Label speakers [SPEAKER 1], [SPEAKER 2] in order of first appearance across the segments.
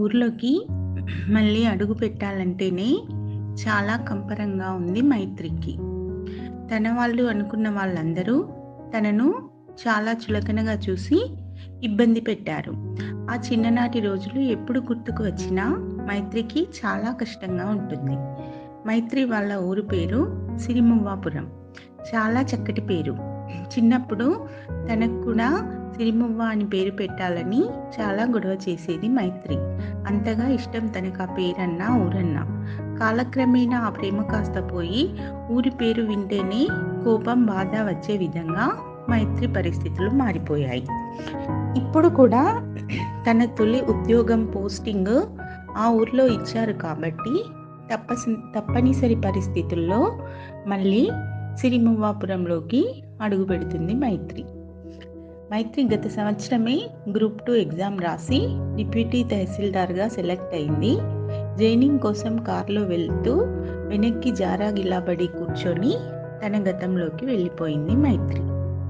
[SPEAKER 1] ఊర్లోకి మళ్ళీ అడుగు పెట్టాలంటేనే చాలా కంపరంగా ఉంది మైత్రికి తన వాళ్ళు అనుకున్న వాళ్ళందరూ తనను చాలా చులకనగా చూసి ఇబ్బంది పెట్టారు ఆ చిన్ననాటి రోజులు ఎప్పుడు గుర్తుకు వచ్చినా మైత్రికి చాలా కష్టంగా ఉంటుంది మైత్రి వాళ్ళ ఊరు పేరు సిరిమువ్వాపురం చాలా చక్కటి పేరు చిన్నప్పుడు తనకు కూడా సిరిమువ్వ అని పేరు పెట్టాలని చాలా గొడవ చేసేది మైత్రి అంతగా ఇష్టం తనకు ఆ పేరన్నా ఊరన్నా కాలక్రమేణా ఆ ప్రేమ కాస్త పోయి ఊరి పేరు వింటేనే కోపం బాధ వచ్చే విధంగా మైత్రి పరిస్థితులు మారిపోయాయి ఇప్పుడు కూడా తన తొలి ఉద్యోగం పోస్టింగ్ ఆ ఊర్లో ఇచ్చారు కాబట్టి తప్పసి తప్పనిసరి పరిస్థితుల్లో మళ్ళీ సిరిమువ్వాపురంలోకి అడుగు పెడుతుంది మైత్రి మైత్రి గత సంవత్సరమే గ్రూప్ టూ ఎగ్జామ్ రాసి డిప్యూటీ తహసీల్దార్గా సెలెక్ట్ అయింది జైనింగ్ కోసం కారులో వెళ్తూ వెనక్కి జారా గిలాబడి కూర్చొని తన గతంలోకి వెళ్ళిపోయింది మైత్రి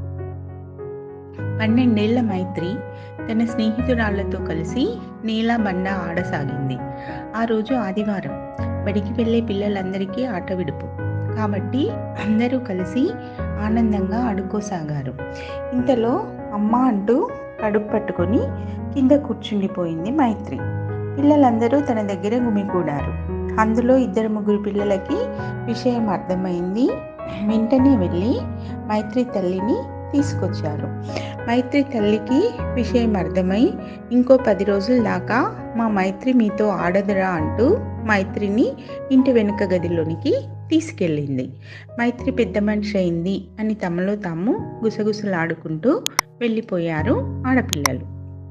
[SPEAKER 1] పన్నెండేళ్ల మైత్రి తన స్నేహితురాళ్లతో కలిసి నీలా బండ ఆడసాగింది ఆ రోజు ఆదివారం బడికి వెళ్ళే పిల్లలందరికీ ఆట విడుపు కాబట్టి అందరూ కలిసి ఆనందంగా ఆడుకోసాగారు ఇంతలో అమ్మ అంటూ కడుపు పట్టుకొని కింద కూర్చుండిపోయింది మైత్రి పిల్లలందరూ తన దగ్గర గుమికూడారు అందులో ఇద్దరు ముగ్గురు పిల్లలకి విషయం అర్థమైంది వెంటనే వెళ్ళి మైత్రి తల్లిని తీసుకొచ్చారు మైత్రి తల్లికి విషయం అర్థమై ఇంకో పది రోజుల దాకా మా మైత్రి మీతో ఆడదురా అంటూ మైత్రిని ఇంటి వెనుక గదిలోనికి తీసుకెళ్ళింది మైత్రి పెద్ద మనిషి అయింది అని తమలో తాము గుసగుసలాడుకుంటూ వెళ్ళిపోయారు ఆడపిల్లలు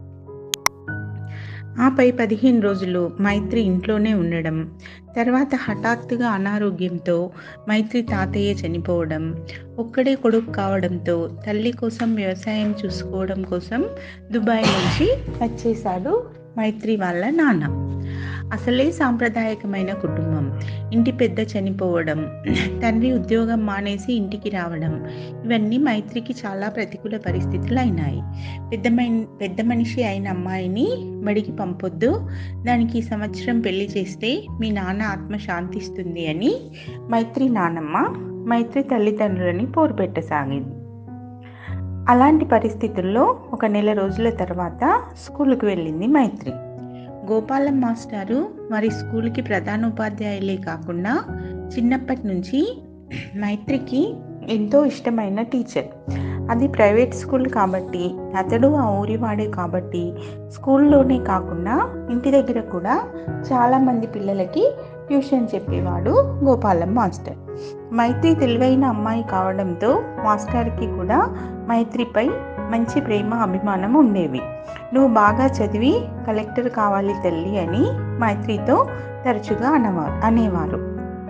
[SPEAKER 1] ఆపై పదిహేను రోజులు మైత్రి ఇంట్లోనే ఉండడం తర్వాత హఠాత్తుగా అనారోగ్యంతో మైత్రి తాతయ్య చనిపోవడం ఒక్కడే కొడుకు కావడంతో తల్లి కోసం వ్యవసాయం చూసుకోవడం కోసం దుబాయ్ నుంచి వచ్చేశాడు మైత్రి వాళ్ళ నాన్న అసలే సాంప్రదాయకమైన కుటుంబం ఇంటి పెద్ద చనిపోవడం తండ్రి ఉద్యోగం మానేసి ఇంటికి రావడం ఇవన్నీ మైత్రికి చాలా ప్రతికూల పరిస్థితులు అయినాయి పెద్ద పెద్ద మనిషి అయిన అమ్మాయిని బడికి పంపొద్దు దానికి ఈ సంవత్సరం పెళ్లి చేస్తే మీ నాన్న ఆత్మ శాంతిస్తుంది అని మైత్రి నానమ్మ మైత్రి తల్లిదండ్రులని పోరు పెట్టసాగింది అలాంటి పరిస్థితుల్లో ఒక నెల రోజుల తర్వాత స్కూల్కి వెళ్ళింది మైత్రి గోపాలం మాస్టారు మరి స్కూల్కి ప్రధానోపాధ్యాయులే కాకుండా చిన్నప్పటి నుంచి మైత్రికి ఎంతో ఇష్టమైన టీచర్ అది ప్రైవేట్ స్కూల్ కాబట్టి అతడు ఆ ఊరివాడే కాబట్టి స్కూల్లోనే కాకుండా ఇంటి దగ్గర కూడా చాలామంది పిల్లలకి ట్యూషన్ చెప్పేవాడు గోపాలం మాస్టర్ మైత్రి తెలివైన అమ్మాయి కావడంతో మాస్టర్కి కూడా మైత్రిపై మంచి ప్రేమ అభిమానం ఉండేవి నువ్వు బాగా చదివి కలెక్టర్ కావాలి తల్లి అని మైత్రితో తరచుగా అనవా అనేవారు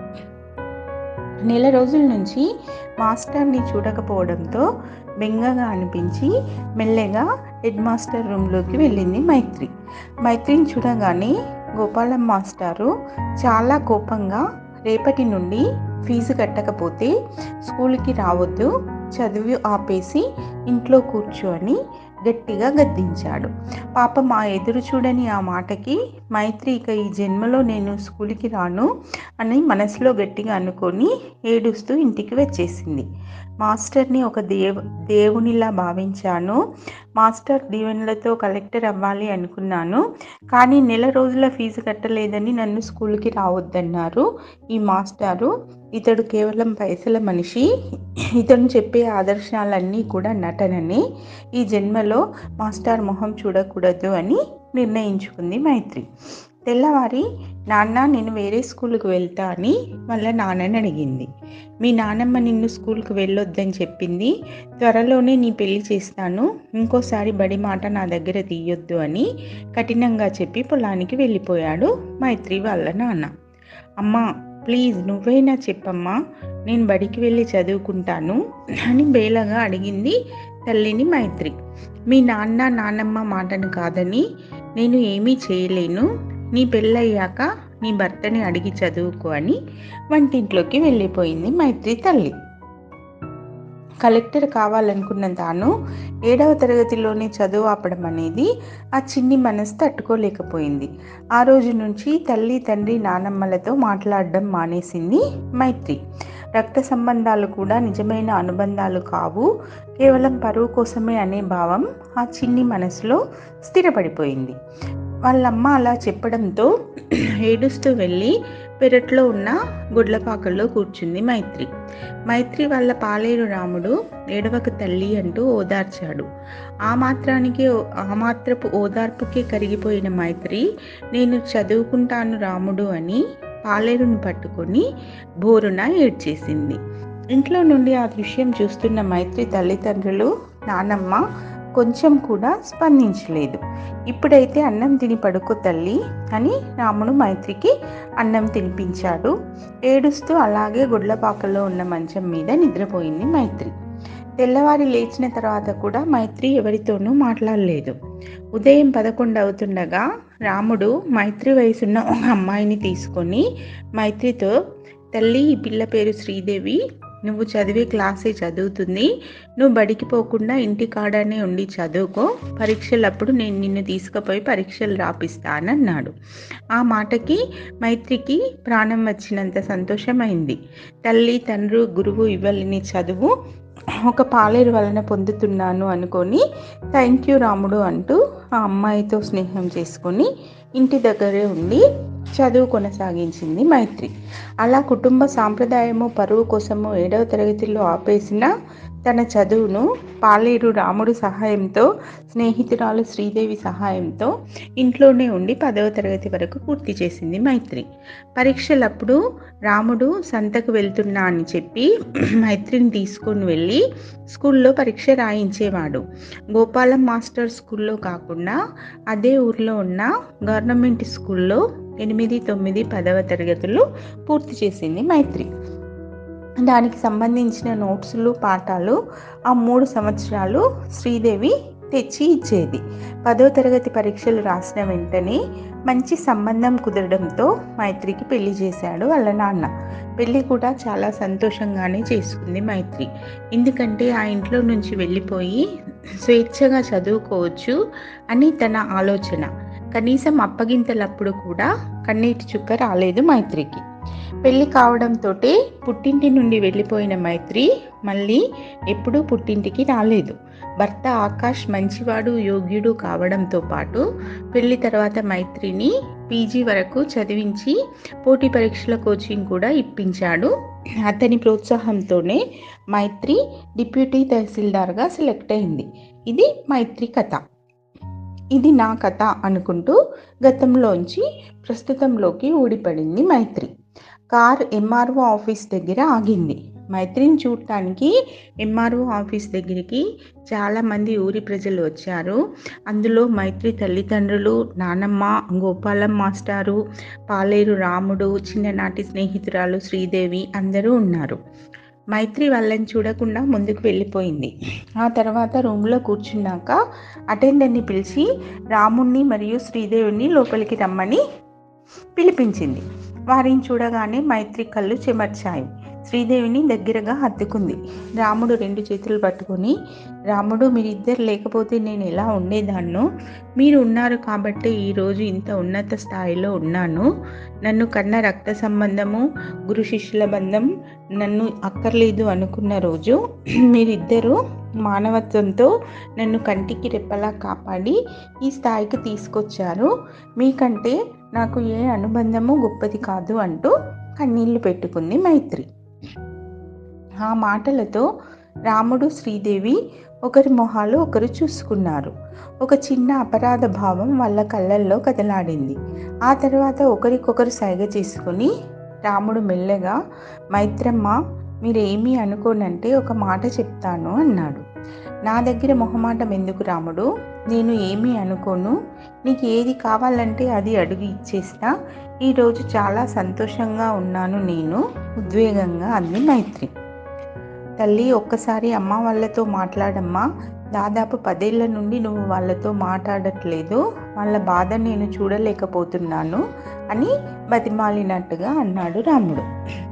[SPEAKER 1] నెల రోజుల నుంచి మాస్టర్ని చూడకపోవడంతో బెంగగా అనిపించి మెల్లగా హెడ్ మాస్టర్ రూమ్లోకి వెళ్ళింది మైత్రి మైత్రిని చూడగానే గోపాలం మాస్టారు చాలా కోపంగా రేపటి నుండి ఫీజు కట్టకపోతే స్కూల్కి రావద్దు చదువు ఆపేసి ఇంట్లో కూర్చో అని గట్టిగా గద్దించాడు పాప మా ఎదురు చూడని ఆ మాటకి మైత్రి ఇక ఈ జన్మలో నేను స్కూల్కి రాను అని మనసులో గట్టిగా అనుకొని ఏడుస్తూ ఇంటికి వచ్చేసింది మాస్టర్ని ఒక దేవ్ దేవునిలా భావించాను మాస్టర్ దీవెనలతో కలెక్టర్ అవ్వాలి అనుకున్నాను కానీ నెల రోజుల ఫీజు కట్టలేదని నన్ను స్కూల్కి రావద్దన్నారు ఈ మాస్టారు ఇతడు కేవలం పైసల మనిషి ఇతను చెప్పే ఆదర్శాలన్నీ కూడా నటనని ఈ జన్మలో మాస్టర్ మొహం చూడకూడదు అని నిర్ణయించుకుంది మైత్రి తెల్లవారి నాన్న నేను వేరే స్కూల్కి వెళ్తా అని వాళ్ళ నాన్నని అడిగింది మీ నాన్నమ్మ నిన్ను స్కూల్కి వెళ్ళొద్దని చెప్పింది త్వరలోనే నీ పెళ్లి చేస్తాను ఇంకోసారి బడి మాట నా దగ్గర తీయొద్దు అని కఠినంగా చెప్పి పొలానికి వెళ్ళిపోయాడు మైత్రి వాళ్ళ నాన్న అమ్మా ప్లీజ్ నువ్వైనా చెప్పమ్మా నేను బడికి వెళ్ళి చదువుకుంటాను అని బేలగా అడిగింది తల్లిని మైత్రి మీ నాన్న నాన్నమ్మ మాటను కాదని నేను ఏమీ చేయలేను నీ పెళ్ళయ్యాక నీ భర్తని అడిగి చదువుకో అని వంటింట్లోకి వెళ్ళిపోయింది మైత్రి తల్లి కలెక్టర్ కావాలనుకున్న తాను ఏడవ తరగతిలోనే చదువు ఆపడం అనేది ఆ చిన్ని మనసు తట్టుకోలేకపోయింది ఆ రోజు నుంచి తల్లి తండ్రి నానమ్మలతో మాట్లాడడం మానేసింది మైత్రి రక్త సంబంధాలు కూడా నిజమైన అనుబంధాలు కావు కేవలం పరువు కోసమే అనే భావం ఆ చిన్ని మనసులో స్థిరపడిపోయింది వాళ్ళమ్మ అలా చెప్పడంతో ఏడుస్తూ వెళ్ళి పెరట్లో ఉన్న గుడ్లపాకల్లో కూర్చుంది మైత్రి మైత్రి వాళ్ళ పాలేరు రాముడు ఏడవక తల్లి అంటూ ఓదార్చాడు ఆ మాత్రానికి ఆ మాత్రపు ఓదార్పుకే కరిగిపోయిన మైత్రి నేను చదువుకుంటాను రాముడు అని పాలేరుని పట్టుకొని బోరున ఏడ్చేసింది ఇంట్లో నుండి ఆ దృశ్యం చూస్తున్న మైత్రి తల్లిదండ్రులు నానమ్మ కొంచెం కూడా స్పందించలేదు ఇప్పుడైతే అన్నం తిని పడుకో తల్లి అని రాముడు మైత్రికి అన్నం తినిపించాడు ఏడుస్తూ అలాగే గుడ్లపాకలో ఉన్న మంచం మీద నిద్రపోయింది మైత్రి తెల్లవారి లేచిన తర్వాత కూడా మైత్రి ఎవరితోనూ మాట్లాడలేదు ఉదయం పదకొండు అవుతుండగా రాముడు మైత్రి వయసున్న ఒక అమ్మాయిని తీసుకొని మైత్రితో తల్లి ఈ పిల్ల పేరు శ్రీదేవి నువ్వు చదివే క్లాసే చదువుతుంది నువ్వు బడికి పోకుండా ఇంటి కాడనే ఉండి చదువుకో పరీక్షలప్పుడు నేను నిన్ను తీసుకుపోయి పరీక్షలు రాపిస్తానన్నాడు ఆ మాటకి మైత్రికి ప్రాణం వచ్చినంత సంతోషమైంది తల్లి తండ్రి గురువు ఇవ్వలేని చదువు ఒక పాలేరు వలన పొందుతున్నాను అనుకొని థ్యాంక్ యూ రాముడు అంటూ ఆ అమ్మాయితో స్నేహం చేసుకొని ఇంటి దగ్గరే ఉండి చదువు కొనసాగించింది మైత్రి అలా కుటుంబ సాంప్రదాయము పరువు కోసము ఏడవ తరగతిలో ఆపేసిన తన చదువును పాలేరు రాముడు సహాయంతో స్నేహితురాలు శ్రీదేవి సహాయంతో ఇంట్లోనే ఉండి పదవ తరగతి వరకు పూర్తి చేసింది మైత్రి పరీక్షలప్పుడు రాముడు సంతకు వెళ్తున్నా అని చెప్పి మైత్రిని తీసుకొని వెళ్ళి స్కూల్లో పరీక్ష రాయించేవాడు గోపాలం మాస్టర్ స్కూల్లో కాకుండా అదే ఊర్లో ఉన్న గవర్నమెంట్ స్కూల్లో ఎనిమిది తొమ్మిది పదవ తరగతులు పూర్తి చేసింది మైత్రి దానికి సంబంధించిన నోట్సులు పాఠాలు ఆ మూడు సంవత్సరాలు శ్రీదేవి తెచ్చి ఇచ్చేది పదో తరగతి పరీక్షలు రాసిన వెంటనే మంచి సంబంధం కుదరడంతో మైత్రికి పెళ్లి చేశాడు వాళ్ళ నాన్న పెళ్ళి కూడా చాలా సంతోషంగానే చేసుకుంది మైత్రి ఎందుకంటే ఆ ఇంట్లో నుంచి వెళ్ళిపోయి స్వేచ్ఛగా చదువుకోవచ్చు అని తన ఆలోచన కనీసం అప్పగింతలప్పుడు కూడా కన్నీటి చుక్క రాలేదు మైత్రికి పెళ్లి కావడంతో పుట్టింటి నుండి వెళ్ళిపోయిన మైత్రి మళ్ళీ ఎప్పుడూ పుట్టింటికి రాలేదు భర్త ఆకాష్ మంచివాడు యోగ్యుడు కావడంతో పాటు పెళ్లి తర్వాత మైత్రిని పీజీ వరకు చదివించి పోటీ పరీక్షల కోచింగ్ కూడా ఇప్పించాడు అతని ప్రోత్సాహంతోనే మైత్రి డిప్యూటీ తహసీల్దార్గా సెలెక్ట్ అయింది ఇది మైత్రి కథ ఇది నా కథ అనుకుంటూ గతంలోంచి ప్రస్తుతంలోకి ఊడిపడింది మైత్రి కార్ ఎంఆర్ఓ ఆఫీస్ దగ్గర ఆగింది మైత్రిని చూడటానికి ఎంఆర్ఓ ఆఫీస్ దగ్గరికి చాలామంది ఊరి ప్రజలు వచ్చారు అందులో మైత్రి తల్లిదండ్రులు నానమ్మ గోపాలం మాస్టారు పాలేరు రాముడు చిన్ననాటి స్నేహితురాలు శ్రీదేవి అందరూ ఉన్నారు మైత్రి వాళ్ళని చూడకుండా ముందుకు వెళ్ళిపోయింది ఆ తర్వాత రూమ్లో కూర్చున్నాక అటెండర్ని పిలిచి రాముణ్ణి మరియు శ్రీదేవిని లోపలికి రమ్మని పిలిపించింది వారిని చూడగానే మైత్రి కళ్ళు చెమర్చాయి శ్రీదేవిని దగ్గరగా హత్తుకుంది రాముడు రెండు చేతులు పట్టుకొని రాముడు మీరిద్దరు లేకపోతే నేను ఎలా ఉండేదాన్నో మీరు ఉన్నారు కాబట్టి ఈరోజు ఇంత ఉన్నత స్థాయిలో ఉన్నాను నన్ను కన్న రక్త సంబంధము గురు శిష్యుల బంధం నన్ను అక్కర్లేదు అనుకున్న రోజు మీరిద్దరూ మానవత్వంతో నన్ను కంటికి రెప్పలా కాపాడి ఈ స్థాయికి తీసుకొచ్చారు మీకంటే నాకు ఏ అనుబంధము గొప్పది కాదు అంటూ కన్నీళ్లు పెట్టుకుంది మైత్రి ఆ మాటలతో రాముడు శ్రీదేవి ఒకరి మొహాలు ఒకరు చూసుకున్నారు ఒక చిన్న అపరాధ భావం వాళ్ళ కళ్ళల్లో కదలాడింది ఆ తర్వాత ఒకరికొకరు సైగ చేసుకుని రాముడు మెల్లగా మైత్రమ్మ మీరేమీ అనుకోనంటే ఒక మాట చెప్తాను అన్నాడు నా దగ్గర మొహమాటం ఎందుకు రాముడు నేను ఏమీ అనుకోను నీకు ఏది కావాలంటే అది అడుగు ఇచ్చేస్తా ఈరోజు చాలా సంతోషంగా ఉన్నాను నేను ఉద్వేగంగా అంది మైత్రి తల్లి ఒక్కసారి అమ్మ వాళ్ళతో మాట్లాడమ్మా దాదాపు పదేళ్ల నుండి నువ్వు వాళ్ళతో మాట్లాడట్లేదు వాళ్ళ బాధ నేను చూడలేకపోతున్నాను అని బతిమాలినట్టుగా అన్నాడు రాముడు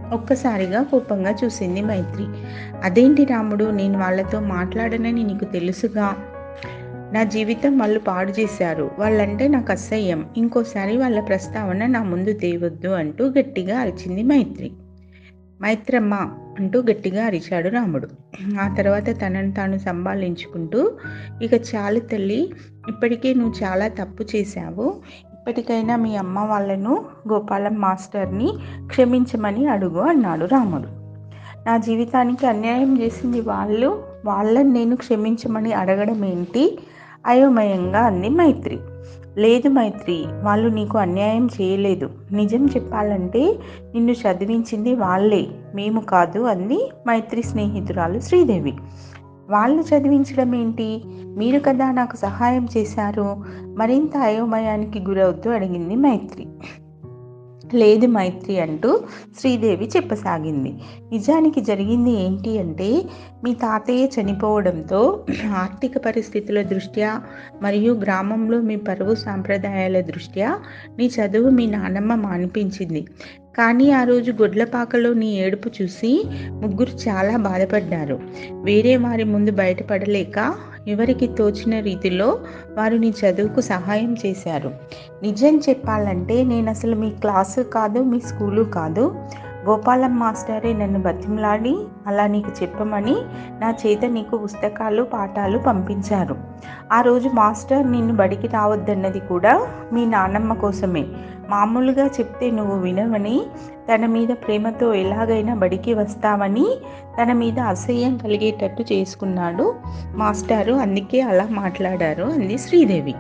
[SPEAKER 1] ఒక్కసారిగా కోపంగా చూసింది మైత్రి అదేంటి రాముడు నేను వాళ్ళతో మాట్లాడనని నీకు తెలుసుగా నా జీవితం వాళ్ళు పాడు చేశారు వాళ్ళంటే నాకు అసహ్యం ఇంకోసారి వాళ్ళ ప్రస్తావన నా ముందు తేవద్దు అంటూ గట్టిగా అరిచింది మైత్రి మైత్రమ్మ అంటూ గట్టిగా అరిచాడు రాముడు ఆ తర్వాత తనను తాను సంభాళించుకుంటూ ఇక చాలు తల్లి ఇప్పటికే నువ్వు చాలా తప్పు చేశావు ఇప్పటికైనా మీ అమ్మ వాళ్ళను గోపాలం మాస్టర్ని క్షమించమని అడుగు అన్నాడు రాముడు నా జీవితానికి అన్యాయం చేసింది వాళ్ళు వాళ్ళని నేను క్షమించమని అడగడం ఏంటి అయోమయంగా అంది మైత్రి లేదు మైత్రి వాళ్ళు నీకు అన్యాయం చేయలేదు నిజం చెప్పాలంటే నిన్ను చదివించింది వాళ్ళే మేము కాదు అంది మైత్రి స్నేహితురాలు శ్రీదేవి వాళ్ళు చదివించడం ఏంటి మీరు కదా నాకు సహాయం చేశారు మరింత అయోమయానికి గురవుతూ అడిగింది మైత్రి లేదు మైత్రి అంటూ శ్రీదేవి చెప్పసాగింది నిజానికి జరిగింది ఏంటి అంటే మీ తాతయ్య చనిపోవడంతో ఆర్థిక పరిస్థితుల దృష్ట్యా మరియు గ్రామంలో మీ పరువు సాంప్రదాయాల దృష్ట్యా నీ చదువు మీ నానమ్మ మానిపించింది కానీ ఆ రోజు గొడ్లపాకలో నీ ఏడుపు చూసి ముగ్గురు చాలా బాధపడ్డారు వేరే వారి ముందు బయటపడలేక ఎవరికి తోచిన రీతిలో వారు నీ చదువుకు సహాయం చేశారు నిజం చెప్పాలంటే నేను అసలు మీ క్లాసు కాదు మీ స్కూలు కాదు గోపాలం మాస్టరే నన్ను బతిమలాడి అలా నీకు చెప్పమని నా చేత నీకు పుస్తకాలు పాఠాలు పంపించారు ఆ రోజు మాస్టర్ నిన్ను బడికి రావద్దన్నది కూడా మీ నాన్నమ్మ కోసమే మామూలుగా చెప్తే నువ్వు వినవని తన మీద ప్రేమతో ఎలాగైనా బడికి వస్తావని తన మీద అసహ్యం కలిగేటట్టు చేసుకున్నాడు మాస్టారు అందుకే అలా మాట్లాడారు అంది శ్రీదేవి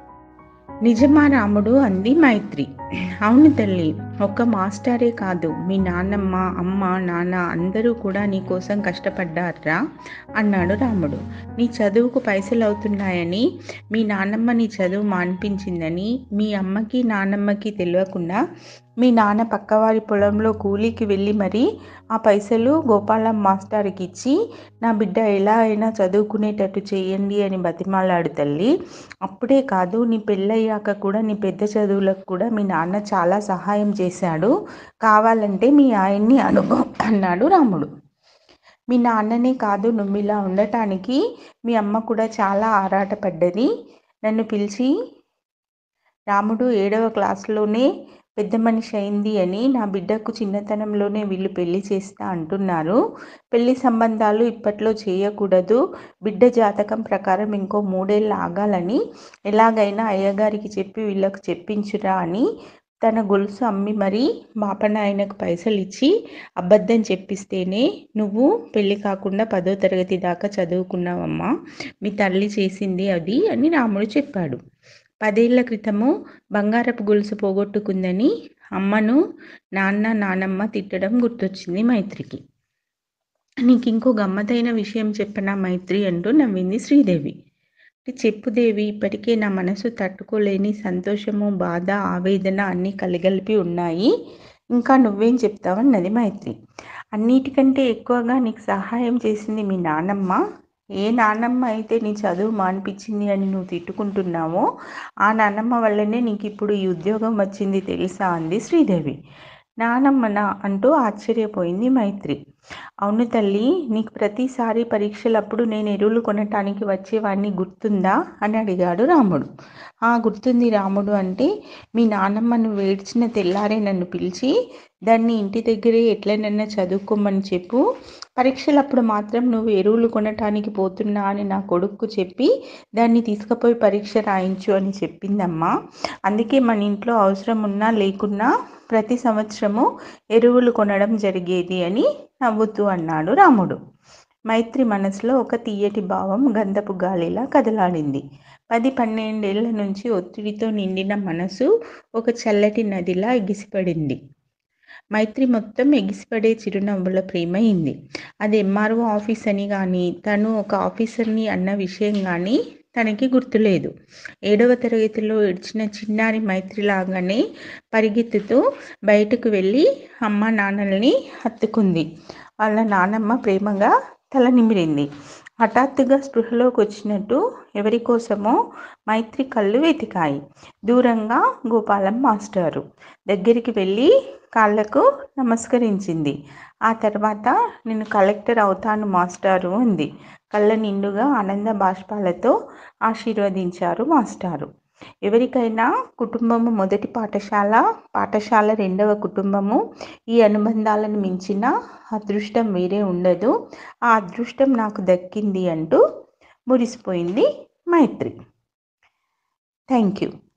[SPEAKER 1] నిజమా రాముడు అంది మైత్రి అవును తల్లి ఒక్క మాస్టరే కాదు మీ నాన్నమ్మ అమ్మ నాన్న అందరూ కూడా నీ కోసం కష్టపడ్డారా అన్నాడు రాముడు నీ చదువుకు పైసలు అవుతున్నాయని మీ నాన్నమ్మ నీ చదువు మాన్పించిందని మీ అమ్మకి నాన్నమ్మకి తెలియకుండా మీ నాన్న పక్కవారి పొలంలో కూలీకి వెళ్ళి మరీ ఆ పైసలు గోపాలం మాస్టర్కి ఇచ్చి నా బిడ్డ ఎలా అయినా చదువుకునేటట్టు చేయండి అని బతిమాలాడు తల్లి అప్పుడే కాదు నీ పెళ్ళయ్యాక కూడా నీ పెద్ద చదువులకు కూడా మీ నాన్న చాలా సహాయం చేశాడు కావాలంటే మీ ఆయన్ని అడుగు అన్నాడు రాముడు మీ నాన్ననే కాదు నువ్వు ఇలా ఉండటానికి మీ అమ్మ కూడా చాలా ఆరాటపడ్డది నన్ను పిలిచి రాముడు ఏడవ క్లాసులోనే పెద్ద మనిషి అయింది అని నా బిడ్డకు చిన్నతనంలోనే వీళ్ళు పెళ్లి చేస్తా అంటున్నారు పెళ్లి సంబంధాలు ఇప్పట్లో చేయకూడదు బిడ్డ జాతకం ప్రకారం ఇంకో మూడేళ్ళు ఆగాలని ఎలాగైనా అయ్యగారికి చెప్పి వీళ్ళకు చెప్పించురా అని తన గొలుసు అమ్మి మరీ బాపనాయనకు పైసలు ఇచ్చి అబద్ధం చెప్పిస్తేనే నువ్వు పెళ్ళి కాకుండా పదో తరగతి దాకా చదువుకున్నావమ్మా మీ తల్లి చేసింది అది అని రాముడు చెప్పాడు పదేళ్ల క్రితము బంగారపు గొలుసు పోగొట్టుకుందని అమ్మను నాన్న నానమ్మ తిట్టడం గుర్తొచ్చింది మైత్రికి నీకు ఇంకో గమ్మతైన విషయం చెప్పనా మైత్రి అంటూ నవ్వింది శ్రీదేవి చెప్పుదేవి ఇప్పటికే నా మనసు తట్టుకోలేని సంతోషము బాధ ఆవేదన అన్నీ కలిగలిపి ఉన్నాయి ఇంకా నువ్వేం చెప్తావన్నది మైత్రి అన్నిటికంటే ఎక్కువగా నీకు సహాయం చేసింది మీ నానమ్మ ఏ నాన్నమ్మ అయితే నీ చదువు మానిపించింది అని నువ్వు తిట్టుకుంటున్నావో ఆ నాన్నమ్మ వల్లనే నీకు ఇప్పుడు ఈ ఉద్యోగం వచ్చింది తెలుసా అంది శ్రీదేవి నానమ్మన అంటూ ఆశ్చర్యపోయింది మైత్రి అవును తల్లి నీకు ప్రతిసారి పరీక్షలప్పుడు నేను ఎరువులు కొనటానికి వచ్చేవాడిని గుర్తుందా అని అడిగాడు రాముడు ఆ గుర్తుంది రాముడు అంటే మీ నాన్నమ్మను వేడ్చిన తెల్లారే నన్ను పిలిచి దాన్ని ఇంటి దగ్గరే ఎట్లనన్నా చదువుకోమని చెప్పు పరీక్షలప్పుడు మాత్రం నువ్వు ఎరువులు కొనటానికి పోతున్నా అని నా కొడుకు చెప్పి దాన్ని తీసుకుపోయి పరీక్ష రాయించు అని చెప్పిందమ్మా అందుకే మన ఇంట్లో అవసరం ఉన్నా లేకున్నా ప్రతి సంవత్సరము ఎరువులు కొనడం జరిగేది అని నవ్వుతూ అన్నాడు రాముడు మైత్రి మనసులో ఒక తీయటి భావం గంధపు గాలిలా కదలాడింది పది పన్నెండేళ్ల నుంచి ఒత్తిడితో నిండిన మనసు ఒక చల్లటి నదిలా ఎగిసిపడింది మైత్రి మొత్తం ఎగిసిపడే చిరునవ్వుల ప్రేమైంది అది ఎంఆర్ఓ ఆఫీస్ అని కానీ తను ఒక ఆఫీసర్ని అన్న విషయం కానీ తనకి గుర్తులేదు ఏడవ తరగతిలో ఏడ్చిన చిన్నారి మైత్రిలాగానే పరిగెత్తుతూ బయటకు వెళ్ళి అమ్మ నాన్నల్ని హత్తుకుంది వాళ్ళ నానమ్మ ప్రేమగా తల నిమిరింది హఠాత్తుగా స్పృహలోకి వచ్చినట్టు ఎవరి కోసమో మైత్రి కళ్ళు వెతికాయి దూరంగా గోపాలం మాస్టారు దగ్గరికి వెళ్ళి కాళ్ళకు నమస్కరించింది ఆ తర్వాత నేను కలెక్టర్ అవుతాను మాస్టారు అంది కళ్ళ నిండుగా ఆనంద బాష్పాలతో ఆశీర్వదించారు మాస్టారు ఎవరికైనా కుటుంబము మొదటి పాఠశాల పాఠశాల రెండవ కుటుంబము ఈ అనుబంధాలను మించిన అదృష్టం వేరే ఉండదు ఆ అదృష్టం నాకు దక్కింది అంటూ మురిసిపోయింది మైత్రి థ్యాంక్ యూ